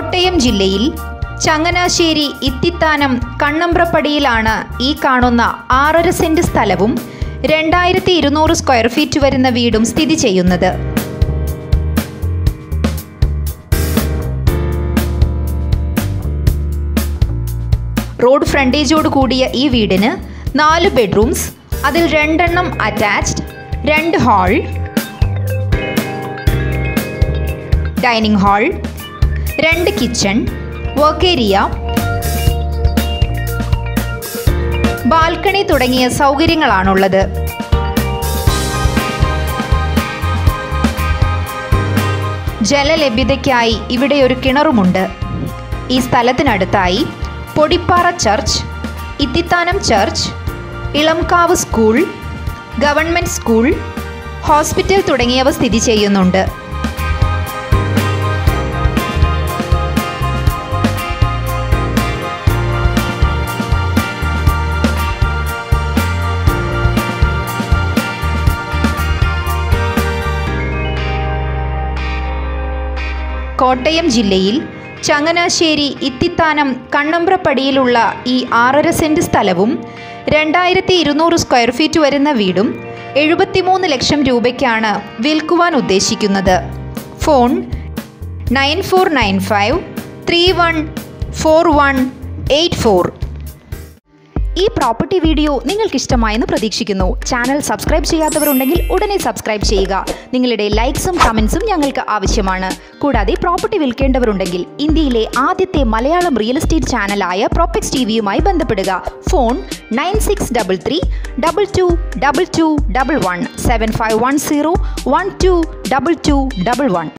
കോട്ടയം ജില്ലയിൽ ചങ്ങനാശ്ശേരി ഇത്തിത്താനം കണ്ണമ്പ്രപ്പടിയിലാണ് ഈ കാണുന്ന ആറര സെന്റ് സ്ഥലവും രണ്ടായിരത്തി ഇരുന്നൂറ് സ്ക്വയർ ഫീറ്റ് വരുന്ന വീടും സ്ഥിതി ചെയ്യുന്നത് റോഡ് ഫ്രണ്ടേജോട് കൂടിയ ഈ വീടിന് നാല് ബെഡ്റൂംസ് അതിൽ രണ്ടെണ്ണം അറ്റാച്ച്ഡ് രണ്ട് ഹാൾ ഡൈനിങ് ഹാൾ രണ്ട് കിച്ചൺ വർക്ക് ഏരിയ ബാൽക്കണി തുടങ്ങിയ സൗകര്യങ്ങളാണുള്ളത് ജലലഭ്യതയ്ക്കായി ഇവിടെ ഒരു കിണറുമുണ്ട് ഈ സ്ഥലത്തിനടുത്തായി Podippara church Ithithanam church Elamkavu school government school hospital തുടങ്ങിയവ സ്ഥിതി ചെയ്യുന്നുണ്ട് കോട്ടയം ജില്ലയിൽ ചങ്ങനാശ്ശേരി ഇത്തിത്താനം കണ്ണമ്പ്രപ്പടിയിലുള്ള ഈ ആറര സെന്റ് സ്ഥലവും രണ്ടായിരത്തി ഇരുന്നൂറ് സ്ക്വയർ ഫീറ്റ് വരുന്ന വീടും എഴുപത്തിമൂന്ന് ലക്ഷം രൂപയ്ക്കാണ് വിൽക്കുവാൻ ഉദ്ദേശിക്കുന്നത് phone nine four nine five three one four one eight four ഈ പ്രോപ്പർട്ടി വീഡിയോ നിങ്ങൾക്ക് ഇഷ്ടമായെന്ന് പ്രതീക്ഷിക്കുന്നു ചാനൽ സബ്സ്ക്രൈബ് ചെയ്യാത്തവരുണ്ടെങ്കിൽ ഉടനെ സബ്സ്ക്രൈബ് ചെയ്യുക നിങ്ങളുടെ ലൈക്സും കമൻസും ഞങ്ങൾക്ക് ആവശ്യമാണ് കൂടാതെ പ്രോപ്പർട്ടി വിൽക്കേണ്ടവരുണ്ടെങ്കിൽ ഇന്ത്യയിലെ ആദ്യത്തെ മലയാളം റിയൽ എസ്റ്റേറ്റ് ചാനലായ പ്രോപ്പക്സ് ടി വിയുമായി ബന്ധപ്പെടുക phone nine six double three double two double two double one seven five one zero one two double two double one